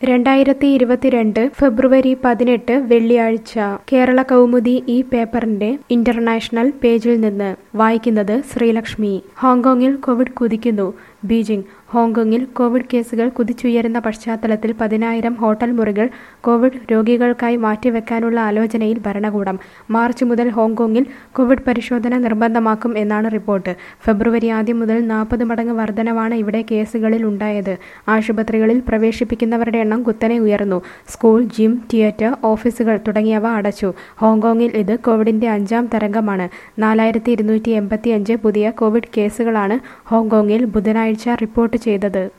രണ്ടായിരത്തി ഇരുപത്തിരണ്ട് ഫെബ്രുവരി പതിനെട്ട് വെള്ളിയാഴ്ച കേരള കൗമുദി ഈ പേപ്പറിന്റെ ഇന്റർനാഷണൽ പേജിൽ നിന്ന് വായിക്കുന്നത് ശ്രീലക്ഷ്മി ഹോങ്കോങ്ങിൽ കോവിഡ് കുതിക്കുന്നു ബീജിംഗ് ഹോങ്കോങ്ങിൽ കോവിഡ് കേസുകൾ കുതിച്ചുയരുന്ന പശ്ചാത്തലത്തിൽ പതിനായിരം ഹോട്ടൽ മുറികൾ കോവിഡ് രോഗികൾക്കായി മാറ്റിവെക്കാനുള്ള ആലോചനയിൽ ഭരണകൂടം മാർച്ച് മുതൽ ഹോങ്കോങ്ങിൽ കോവിഡ് പരിശോധന നിർബന്ധമാക്കും എന്നാണ് റിപ്പോർട്ട് ഫെബ്രുവരി ആദ്യം മുതൽ നാൽപ്പത് മടങ്ങ് വർധനവാണ് ഇവിടെ കേസുകളിൽ ഉണ്ടായത് ആശുപത്രികളിൽ പ്രവേശിപ്പിക്കുന്നവരുടെ എണ്ണം കുത്തനെ ഉയർന്നു സ്കൂൾ ജിം തിയേറ്റർ ഓഫീസുകൾ തുടങ്ങിയവ അടച്ചു ഹോങ്കോങ്ങിൽ ഇത് കോവിഡിന്റെ അഞ്ചാം തരംഗമാണ് നാലായിരത്തി ഇരുന്നൂറ്റി എൺപത്തി അഞ്ച് പുതിയ കോവിഡ് കേസുകളാണ് ഹോങ്കോങ്ങിൽ ബുധനാഴ്ച റിപ്പോർട്ട് ചെയ്തത്